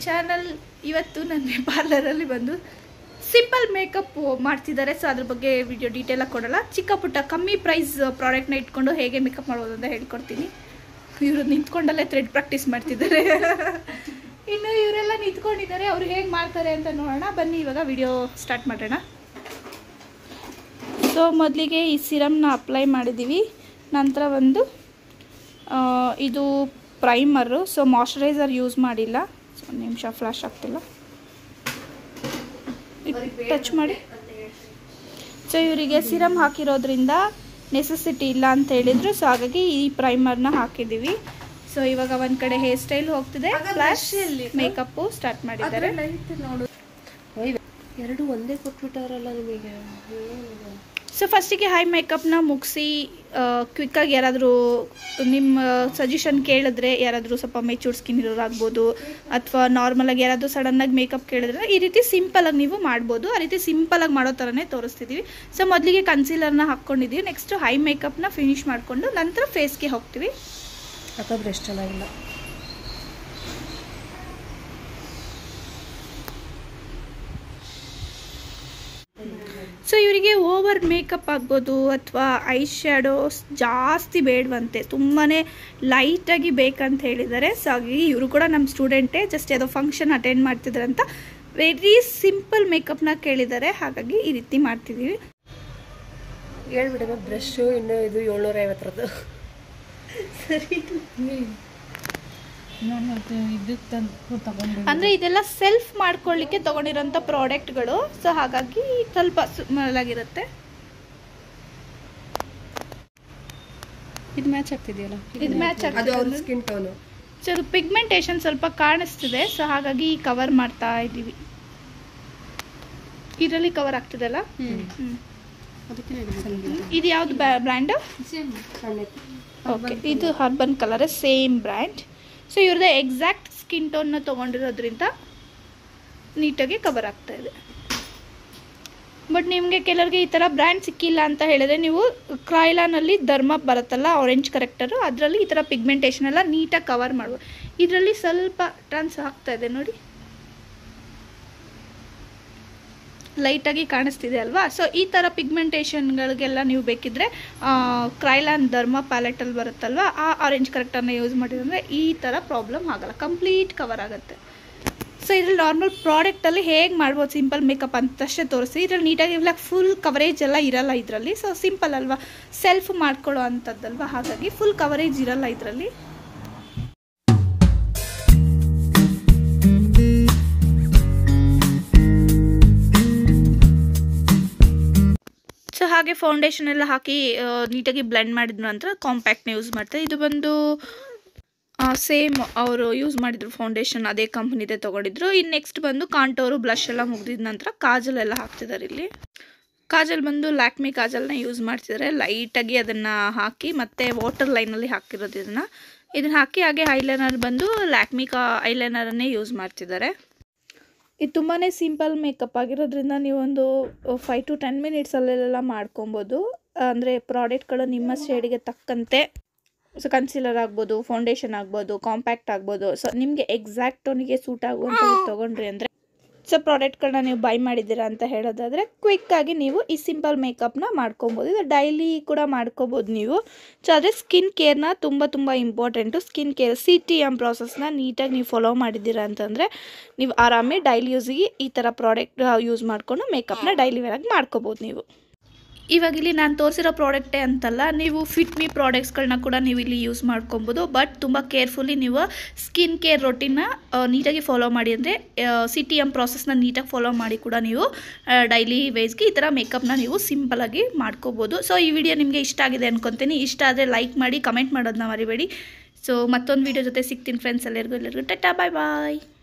Channel ಇವತ್ತು ನನ್ನ ಪಾರ್ಲರಲ್ಲಿ ಬಂದು ಸಿಂಪಲ್ ಮೇಕಪ್ ಮಾಡ್ತಿದ್ದಾರೆ ಸೊ ಅದ್ರ ಬಗ್ಗೆ ವಿಡಿಯೋ ಡೀಟೇಲಾಗಿ ಕೊಡಲ್ಲ ಚಿಕ್ಕ ಪುಟ್ಟ ಕಮ್ಮಿ ಪ್ರೈಸ್ ಪ್ರಾಡಕ್ಟ್ನ ಇಟ್ಕೊಂಡು ಹೇಗೆ ಮೇಕಪ್ ಮಾಡೋದು ಅಂತ ಹೇಳ್ಕೊಡ್ತೀನಿ ಇವರು ನಿಂತ್ಕೊಂಡಲ್ಲೇ ಥ್ರೆಡ್ ಪ್ರಾಕ್ಟೀಸ್ ಮಾಡ್ತಿದ್ದಾರೆ ಇನ್ನು ಇವರೆಲ್ಲ ನಿಂತ್ಕೊಂಡಿದ್ದಾರೆ ಅವ್ರು ಹೇಗೆ ಮಾಡ್ತಾರೆ ಅಂತ ನೋಡೋಣ ಬನ್ನಿ ಇವಾಗ ವಿಡಿಯೋ ಸ್ಟಾರ್ಟ್ ಮಾಡೋಣ ಸೊ ಮೊದಲಿಗೆ ಈ ಸಿರಮ್ನ ಅಪ್ಲೈ ಮಾಡಿದ್ದೀವಿ ನಂತರ ಒಂದು ಆ, ಇದು ಪ್ರೈಮರು ಸೊ ಮಾಯ್ಶ್ಚರೈಸರ್ ಯೂಸ್ ಮಾಡಿಲ್ಲ ಸೊ ಒಂದು ನಿಮಿಷ ಫ್ಲಾಶ್ ಆಗ್ತಿಲ್ಲ ಟಚ್ ಮಾಡಿ ಸೊ ಇವರಿಗೆ ಸಿರಮ್ ಹಾಕಿರೋದ್ರಿಂದ ನೆಸೆಸಿಟಿ ಇಲ್ಲ ಅಂತ ಹೇಳಿದ್ರು ಸೊ ಹಾಗಾಗಿ ಈ ಪ್ರೈಮರ್ನ ಹಾಕಿದ್ದೀವಿ ಸೊ ಇವಾಗ ಒಂದು ಕಡೆ ಹೇರ್ ಸ್ಟೈಲ್ ಹೋಗ್ತಿದೆ ಫ್ಲಾಶ್ ಮೇಕಪ್ಪು ಸ್ಟಾರ್ಟ್ ಮಾಡಿದ್ದಾರೆ ಎರಡು ಒಂದೇ ಕೊಟ್ಬಿಟ್ಟವರಲ್ಲ ನಿಮಗೆ ಸೊ ಫಸ್ಟಿಗೆ ಹೈ ಮೇಕಪ್ನ ಮುಗಿಸಿ ಕ್ವಿಕ್ಕಾಗಿ ಯಾರಾದರೂ ನಿಮ್ಮ ಸಜೆಷನ್ ಕೇಳಿದ್ರೆ ಯಾರಾದರೂ ಸ್ವಲ್ಪ ಮೆಚೂರ್ ಸ್ಕಿನ್ ಇರೋರಾಗ್ಬೋದು ಅಥವಾ ನಾರ್ಮಲಾಗಿ ಯಾರಾದರೂ ಸಡನ್ನಾಗಿ ಮೇಕಪ್ ಕೇಳಿದ್ರೆ ಈ ರೀತಿ ಸಿಂಪಲಾಗಿ ನೀವು ಮಾಡ್ಬೋದು ಆ ರೀತಿ ಸಿಂಪಲಾಗಿ ಮಾಡೋ ಥರನೇ ತೋರಿಸ್ತಿದ್ದೀವಿ ಸೊ ಮೊದಲಿಗೆ ಕನ್ಸೀಲರ್ನ ಹಾಕ್ಕೊಂಡಿದ್ದೀವಿ ನೆಕ್ಸ್ಟ್ ಹೈ ಮೇಕಪ್ನ ಫಿನಿಶ್ ಮಾಡಿಕೊಂಡು ನಂತರ ಫೇಸ್ಗೆ ಹೋಗ್ತೀವಿ ಹಾಕೋದ್ರೆ ಎಷ್ಟು ಚೆನ್ನಾಗಿಲ್ಲ ಸೊ ಇವರಿಗೆ ಓವರ್ ಮೇಕಪ್ ಆಗ್ಬೋದು ಅಥವಾ ಐ ಶ್ಯಾಡೋಸ್ ಜಾಸ್ತಿ ಬೇಡವಂತೆ ತುಂಬಾ ಲೈಟಾಗಿ ಬೇಕಂತ ಹೇಳಿದ್ದಾರೆ ಸೊ ಹಾಗಾಗಿ ಇವರು ಕೂಡ ನಮ್ಮ ಸ್ಟೂಡೆಂಟೇ ಜಸ್ಟ್ ಯಾವುದೋ ಫಂಕ್ಷನ್ ಅಟೆಂಡ್ ಮಾಡ್ತಿದ್ದಾರೆ ಅಂತ ವೆರಿ ಸಿಂಪಲ್ ಮೇಕಪ್ನ ಕೇಳಿದ್ದಾರೆ ಹಾಗಾಗಿ ಈ ರೀತಿ ಮಾಡ್ತಿದ್ದೀವಿ ಹೇಳ್ಬಿಡಮ್ಮ ಬ್ರಷು ಇನ್ನು ಇದು ಏಳ್ನೂರ ಐವತ್ತರದ್ದು ಸರಿ ಅಂದರೆ ಇದೆಲ್ಲ ಸೆಲ್ಫ್ ಮಾಡ್ಕೊಳ್ಳಿಕ್ಕೆ ತೊಗೊಂಡಿರೋಂಥ ಪ್ರಾಡಕ್ಟ್ಗಳು ಸೊ ಹಾಗಾಗಿ ಸ್ವಲ್ಪ ಸ್ಮಾಲ್ ಆಗಿರುತ್ತೆ ಇದು ಮ್ಯಾಚ್ ಆಗ್ತಿದೆಯಲ್ಲ ಇದು ಮ್ಯಾಚ್ ಅದು ಅವ್ರ ಆಗ್ತದೆ ಸ್ಕಿನ್ ಟೋನು ಸೊ ಇದು ಪಿಗ್ಮೆಂಟೇಷನ್ ಸ್ವಲ್ಪ ಕಾಣಿಸ್ತಿದೆ ಸೊ ಹಾಗಾಗಿ ಕವರ್ ಮಾಡ್ತಾ ಇದ್ದೀವಿ ಇದರಲ್ಲಿ ಕವರ್ ಆಗ್ತಿದೆಲ್ಲ ಹ್ಮ್. ಅದಕ್ಕೆ ಇದು ಯಾವ್ದು ಬ್ರ್ಯಾಂಡ್ ಓಕೆ ಇದು ಹರ್ಬನ್ ಕಲರ್ ಸೇಮ್ ಬ್ರ್ಯಾಂಡ್ ಸೊ ಇವ್ರದ್ದು ಎಕ್ಸಾಕ್ಟ್ ಸ್ಕಿನ್ ಟೋನ್ನ ತೊಗೊಂಡಿರೋದ್ರಿಂದ ನೀಟಾಗಿ ಕವರ್ ಆಗ್ತಾ ಇದೆ ಬಟ್ ನಿಮಗೆ ಕೆಲವರಿಗೆ ಈ ಥರ ಬ್ರ್ಯಾಂಡ್ ಸಿಕ್ಕಿಲ್ಲ ಅಂತ ಹೇಳಿದ್ರೆ ನೀವು ಕ್ರಾಯ್ಲಾನಲ್ಲಿ ಧರ್ಮ ಬರುತ್ತಲ್ಲ ಆರೆಂಜ್ ಕರೆಕ್ಟರು ಅದರಲ್ಲಿ ಈ ಥರ ಪಿಗ್ಮೆಂಟೇಷನ್ ಎಲ್ಲ ನೀಟಾಗಿ ಕವರ್ ಮಾಡ್ಬೋದು ಇದರಲ್ಲಿ ಸ್ವಲ್ಪ ಟ್ರಾನ್ಸ್ ಆಗ್ತಾ ಇದೆ ನೋಡಿ ಲೈಟಾಗಿ ಕಾಣಿಸ್ತಿದೆ ಅಲ್ವಾ ಸೊ ಈ ಥರ ಪಿಗ್ಮೆಂಟೇಷನ್ಗಳಿಗೆಲ್ಲ ನೀವು ಬೇಕಿದ್ರೆ ಕ್ರೈಲಾನ್ ಧರ್ಮ ಪ್ಯಾಲೆಟಲ್ಲಿ ಬರುತ್ತಲ್ವಾ ಆ ಆರೆಂಜ್ ಕರೆಕ್ಟನ್ನು ಯೂಸ್ ಮಾಡಿದ್ರೆ ಈ ಥರ ಪ್ರಾಬ್ಲಮ್ ಆಗಲ್ಲ ಕಂಪ್ಲೀಟ್ ಕವರ್ ಆಗುತ್ತೆ ಸೊ ಇದ್ರಲ್ಲಿ ನಾರ್ಮಲ್ ಪ್ರಾಡಕ್ಟಲ್ಲಿ ಹೇಗೆ ಮಾಡ್ಬೋದು ಸಿಂಪಲ್ ಮೇಕಪ್ ಅಂತಷ್ಟೇ ತೋರಿಸಿ ಇದ್ರಲ್ಲಿ ನೀಟಾಗಿ ಇಲ್ಲ ಫುಲ್ ಕವರೇಜ್ ಎಲ್ಲ ಇರಲ್ಲ ಇದರಲ್ಲಿ ಸೊ ಸಿಂಪಲ್ ಅಲ್ವಾ ಸೆಲ್ಫ್ ಮಾಡ್ಕೊಳ್ಳೋ ಅಂಥದ್ದಲ್ವಾ ಹಾಗಾಗಿ ಫುಲ್ ಕವರೇಜ್ ಇರಲ್ಲ ಇದರಲ್ಲಿ ಸೊ ಹಾಗೆ ಫೌಂಡೇಶನ್ ಎಲ್ಲ ಹಾಕಿ ಆ, ನೀಟಾಗಿ ಬ್ಲೆಂಡ್ ಮಾಡಿದ ನಂತರ ಕಾಂಪ್ಯಾಕ್ಟ್ನ ಯೂಸ್ ಮಾಡ್ತಾರೆ ಇದು ಬಂದು ಸೇಮ್ ಅವರು ಯೂಸ್ ಮಾಡಿದ್ರು ಫೌಂಡೇಶನ್ ಅದೇ ಕಂಪ್ನಿದೆ ತೊಗೊಂಡಿದ್ರು ಇನ್ನು ನೆಕ್ಸ್ಟ್ ಬಂದು ಕಾಂಟೋರು ಬ್ಲಷ್ ಎಲ್ಲ ಮುಗಿದಿದ ನಂತರ ಕಾಜಲ್ ಎಲ್ಲ ಹಾಕ್ತಿದ್ದಾರೆ ಇಲ್ಲಿ ಕಾಜಲ್ ಬಂದು ಲ್ಯಾಕ್ಮಿ ಕಾಜಲ್ನ ಯೂಸ್ ಮಾಡ್ತಿದ್ದಾರೆ ಲೈಟಾಗಿ ಅದನ್ನು ಹಾಕಿ ಮತ್ತು ವಾಟರ್ ಲೈನಲ್ಲಿ ಹಾಕಿರೋದು ಇದನ್ನು ಇದನ್ನು ಹಾಕಿ ಹಾಗೆ ಐಲೈನರ್ ಬಂದು ಲ್ಯಾಕ್ಮಿ ಕಾ ಐಲೈನರನ್ನೇ ಯೂಸ್ ಮಾಡ್ತಿದ್ದಾರೆ ಇದು ತುಂಬಾ ಸಿಂಪಲ್ ಮೇಕಪ್ ಆಗಿರೋದ್ರಿಂದ ನೀವೊಂದು ಫೈವ್ ಟು ಟೆನ್ ಮಿನಿಟ್ಸಲ್ಲೆಲ್ಲ ಮಾಡ್ಕೊಬೋದು ಅಂದರೆ ಪ್ರಾಡಕ್ಟ್ಗಳು ನಿಮ್ಮ ಶೇಡಿಗೆ ತಕ್ಕಂತೆ ಸೊ ಕನ್ಸೀಲರ್ ಆಗ್ಬೋದು ಫೌಂಡೇಶನ್ ಆಗ್ಬೋದು ಕಾಂಪ್ಯಾಕ್ಟ್ ಆಗ್ಬೋದು ಸೊ ನಿಮಗೆ ಎಕ್ಸಾಕ್ಟ್ ಟೋನಿಗೆ ಸೂಟ್ ಆಗುವಂಥದ್ದು ತೊಗೊಂಡ್ರಿ ಅಂದರೆ ಸೊ ಪ್ರಾಡಕ್ಟ್ಗಳನ್ನ ನೀವು ಬೈ ಮಾಡಿದ್ದೀರಾ ಅಂತ ಹೇಳೋದಾದರೆ ಕ್ವಿಕ್ಕಾಗಿ ನೀವು ಈ ಸಿಂಪಲ್ ಮೇಕಪ್ನ ಮಾಡ್ಕೊಬೋದು ಇದು ಡೈಲಿ ಕೂಡ ಮಾಡ್ಕೋಬೋದು ನೀವು ಸೊ ಆದರೆ ಸ್ಕಿನ್ ಕೇರ್ನ ತುಂಬ ತುಂಬ important skin care C T M ಪ್ರಾಸೆಸ್ನ ನೀಟಾಗಿ ನೀವು ಫಾಲೋ ಮಾಡಿದ್ದೀರಾ ಅಂತಂದರೆ ನೀವು ಆರಾಮೇ ಡೈಲಿ ಯೂಸಿಗೆ ಈ ಥರ ಪ್ರಾಡಕ್ಟ್ ಯೂಸ್ ಮಾಡಿಕೊಂಡು ಮೇಕಪ್ನ ಡೈಲಿ ವೇರಾಗಿ ಮಾಡ್ಕೋಬೋದು ನೀವು ಇವಾಗ ಇಲ್ಲಿ ನಾನು ತೋರಿಸಿರೋ ಪ್ರಾಡಕ್ಟೇ ಅಂತಲ್ಲ ನೀವು ಫಿಟ್ ಮಿ ಪ್ರಾಡಕ್ಟ್ಸ್ಗಳನ್ನ ಕೂಡ ನೀವು ಇಲ್ಲಿ ಯೂಸ್ ಮಾಡ್ಕೊಬೋದು ಬಟ್ ತುಂಬ ಕೇರ್ಫುಲ್ಲಿ ನೀವು ಸ್ಕಿನ್ ಕೇರ್ ರೊಟೀನ್ನ ನೀಟಾಗಿ ಫಾಲೋ ಮಾಡಿ ಅಂದರೆ ಸಿ ಟಿ ಎಮ್ ಪ್ರಾಸೆಸ್ನ ನೀಟಾಗಿ ಫಾಲೋ ಮಾಡಿ ಕೂಡ ನೀವು ಡೈಲಿ ವೇಸ್ಗೆ ಈ ಥರ ಮೇಕಪ್ನ ನೀವು ಸಿಂಪಲಾಗಿ ಮಾಡ್ಕೋಬೋದು ಸೊ ಈ ವಿಡಿಯೋ ನಿಮಗೆ ಇಷ್ಟ ಆಗಿದೆ ಅನ್ಕೊತೀನಿ ಇಷ್ಟ ಆದರೆ ಲೈಕ್ ಮಾಡಿ ಕಮೆಂಟ್ ಮಾಡೋದನ್ನ ಮರಿಬೇಡಿ ಸೊ ಮತ್ತೊಂದು ವಿಡಿಯೋ ಜೊತೆ ಸಿಗ್ತೀನಿ ಫ್ರೆಂಡ್ಸ್ ಎಲ್ಲರಿಗೂ ಎಲ್ಲರಿಗೂ ಟಟಾ ಬಾಯ್ ಬಾಯ್